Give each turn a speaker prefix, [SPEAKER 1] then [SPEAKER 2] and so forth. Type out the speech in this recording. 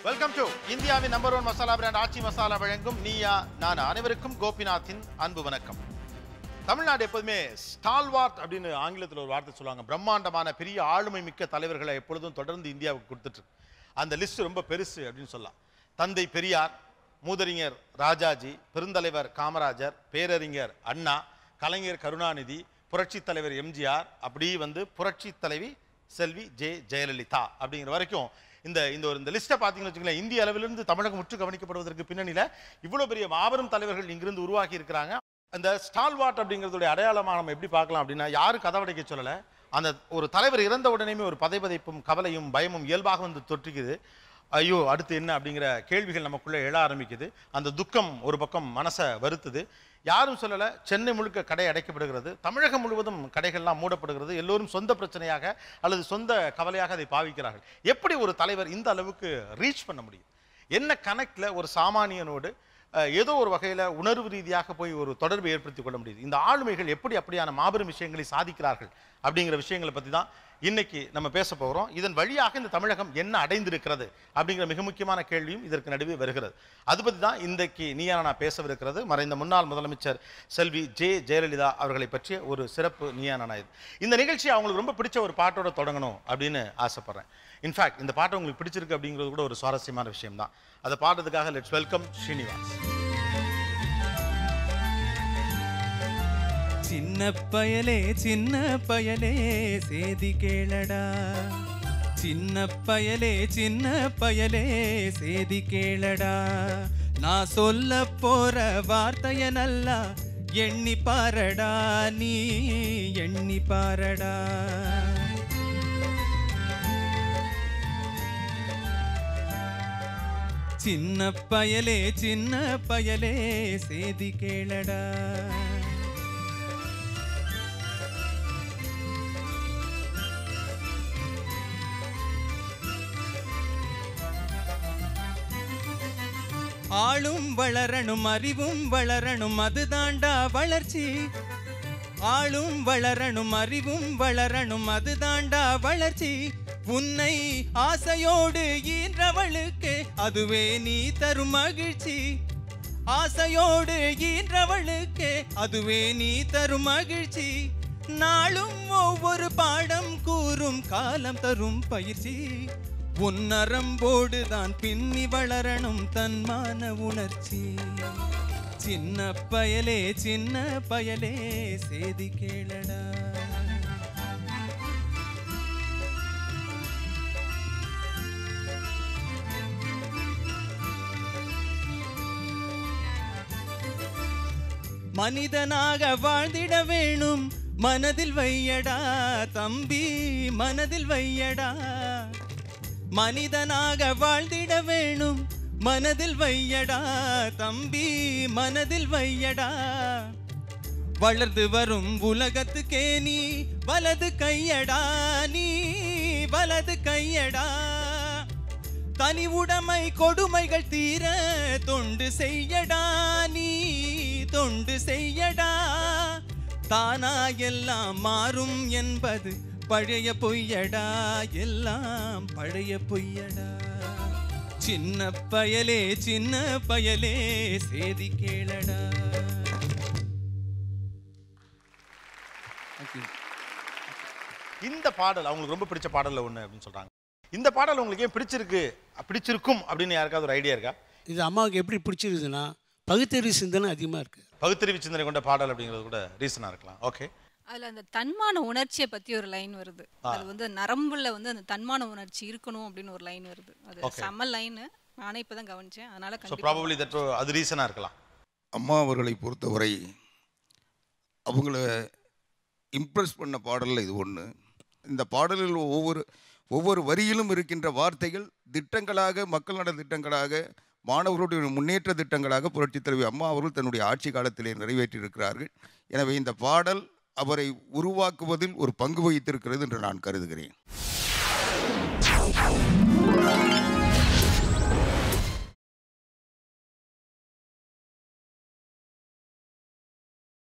[SPEAKER 1] Welcome to இந்தியாவின் number one masala brand Aachi masala வழங்கும் நீயா நான் அனைவருக்கும் கோபிநாத்தின் அன்பு வணக்கம் தமிழ்நாடு எப்போதுமே ஸ்டால்வார்ட் அப்படின்னு ஆங்கிலத்தில் ஒரு வார்த்தை சொல்லுவாங்க பிரம்மாண்டமான பெரிய ஆளுமை மிக்க தலைவர்களை எப்பொழுதும் தொடர்ந்து இந்தியாவுக்கு கொடுத்துட்டு இருக்கு. அந்த லிஸ்ட் ரொம்ப பெருசு அப்படின்னு சொல்லலாம் தந்தை பெரியார் மூதறிஞர் ராஜாஜி பெருந்தலைவர் காமராஜர் பேரறிஞர் அண்ணா கலைஞர் கருணாநிதி புரட்சித் தலைவர் எம்ஜிஆர் அப்படி வந்து புரட்சித் தலைவி செல்வி ஜே ஜெயலலிதா அப்படிங்கிற வரைக்கும் இந்த இந்த ஒரு இந்த லிஸ்ட்டை பார்த்தீங்கன்னு வச்சுக்கோங்களேன் இந்திய அளவிலிருந்து தமிழகம் முற்று கவனிக்கப்படுவதற்கு பின்னணியில் இவ்வளோ பெரிய மாபெரும் தலைவர்கள் இங்கிருந்து உருவாக்கி இருக்கிறாங்க அந்த ஸ்டால்வாட் அப்படிங்கிறதுடைய அடையாளமாக நம்ம எப்படி பார்க்கலாம் அப்படின்னா யாரும் கதவடைக்க சொல்லலை அந்த ஒரு தலைவர் இறந்த உடனேயுமே ஒரு பதைபதைப்பும் கவலையும் பயமும் இயல்பாக வந்து தொற்றுக்குது ஐயோ அடுத்து என்ன அப்படிங்கிற கேள்விகள் நமக்குள்ளே எழ ஆரம்பிக்குது அந்த துக்கம் ஒரு பக்கம் மனசை வருத்துது யாரும் சொல்லலை சென்னை முழுக்க கடை அடைக்கப்படுகிறது தமிழகம் முழுவதும் கடைகள்லாம் மூடப்படுகிறது எல்லோரும் சொந்த பிரச்சனையாக அல்லது சொந்த கவலையாக அதை பாவிக்கிறார்கள் எப்படி ஒரு தலைவர் இந்த அளவுக்கு ரீச் பண்ண முடியும் என்ன கனெக்டில் ஒரு சாமானியனோடு அஹ், ஏதோ ஒரு வகையில் உணர்வு ரீதியாக போய் ஒரு தொடர்பு ஏற்படுத்திக் கொள்ள முடியுது இந்த ஆளுமைகள் எப்படி அப்படியான மாபெரும் விஷயங்களை சாதிக்கிறார்கள் அப்படிங்கிற விஷயங்களை பற்றி தான் இன்னைக்கு நம்ம பேச போகிறோம் இதன் வழியாக இந்த தமிழகம் என்ன அடைந்திருக்கிறது அப்படிங்கிற மிக முக்கியமான கேள்வியும் இதற்கு நடுவே வருகிறது அது பற்றி தான் இன்றைக்கு நீயா நான் பேசவிருக்கிறது மறைந்த முன்னாள் முதலமைச்சர் செல்வி ஜே ஜெயலலிதா அவர்களை பற்றிய ஒரு சிறப்பு நீயா நானா இது இந்த நிகழ்ச்சி அவங்களுக்கு ரொம்ப பிடிச்ச ஒரு பாட்டோட தொடங்கணும் அப்படின்னு ஆசைப்படுறேன் இன்ஃபேக்ட் இந்த பாட்டு உங்களுக்கு பிடிச்சிருக்கு அப்படிங்கிறது கூட ஒரு சுவாரஸ்யமான விஷயம் தான் அதை பாடுறதுக்காக லெட்ஸ் வெல்கம் ஸ்ரீனிவாஸ்
[SPEAKER 2] சின்ன பயலே சின்ன பயலே சேதி கேளடா சின்ன பயலே சின்ன பயலே சேதி கேளடா நான் சொல்ல போற வார்த்தைய நல்லா எண்ணி பாரடா நீ எண்ணி பாரடா சின்ன பயலே சின்ன பயலே சேதி கேளடா ஆளும் வளரணும் அறிவும் வளரணும் அதுதாண்டா வளர்ச்சி ஆளும் வளரணும் அறிவும் வளரணும் அதுதாண்டா வளர்ச்சி உன்னை ஆசையோடு ஈன்றவளுக்கு அதுவே நீ தரும் மகிழ்ச்சி ஆசையோடு ஈன்றவளுக்கு அதுவே நீ தரும் மகிழ்ச்சி நாளும் ஒவ்வொரு பாடம் கூறும் காலம் தரும் பயிற்சி உன்னரம்போடு தான் பின்னி வளரணும் தன்மான உணர்ச்சி சின்ன பயலே சின்ன பயலே சேதி கேளடா மனிதனாக வாழ்ந்திட வேணும் மனதில் வையடா தம்பி மனதில் வையடா மனிதனாக வாழ்ந்திட வேணும் மனதில் வையடா தம்பி மனதில் வையடா வளர்ந்து வரும் உலகத்துக்கே நீ வலது கையடா நீ வலது கையடா தனி உடைமை கொடுமைகள் தீர தொண்டு செய்யடா நீ தொண்டு செய்யடா தானா எல்லாம் மாறும் என்பது பழைய பொய்யடா எல்லாம் பழைய பொய்யடா சின்ன பயலே சின்ன பயலே சேதி கேளடா
[SPEAKER 1] இந்த பாடல் அவங்களுக்கு ரொம்ப பிடிச்ச பாடல்ல ஒன்று அப்படின்னு சொல்றாங்க இந்த பாடல் உங்களுக்கு ஏன் பிடிச்சிருக்கு பிடிச்சிருக்கும் அப்படின்னு யாருக்காவது ஒரு ஐடியா இருக்கா
[SPEAKER 3] இது அம்மாவுக்கு எப்படி பிடிச்சிருக்குதுன்னா பகுத்தறிவு சிந்தனை அதிகமாக இருக்குது
[SPEAKER 1] பகுத்தறிவு சிந்தனை கொண்ட பாடல் அப்படிங்கிறது கூட ரீசனாக இருக்கலாம் ஓகே
[SPEAKER 4] அதுல அந்த தன்மான உணர்ச்சியை பத்தி ஒரு லைன் வருது அது வந்து நரம்புல வந்து அந்த தன்மான உணர்ச்சி இருக்கணும் அப்படின்னு ஒரு லைன் வருது அது செம்ம லைன் நானே இப்பதான் கவனிச்சேன் அதனால
[SPEAKER 1] ஸோ
[SPEAKER 4] கண்டிப்பா
[SPEAKER 1] ப்ராபப்ளி தட் அது ரீசனாக இருக்கலாம்
[SPEAKER 5] அம்மா அவர்களை பொறுத்தவரை அவங்கள இம்ப்ரெஸ் பண்ண பாடலில் இது ஒன்று இந்த பாடலில் ஒவ்வொரு ஒவ்வொரு வரியிலும் இருக்கின்ற வார்த்தைகள் திட்டங்களாக மக்கள் நல திட்டங்களாக மாணவர்களுடைய முன்னேற்ற திட்டங்களாக புரட்சித் தலைவி அம்மா அவர்கள் தன்னுடைய ஆட்சி காலத்திலே நிறைவேற்றியிருக்கிறார்கள் எனவே இந்த பாடல் அவரை உருவாக்குவதில் ஒரு பங்கு வகித்திருக்கிறது என்று நான் கருதுகிறேன்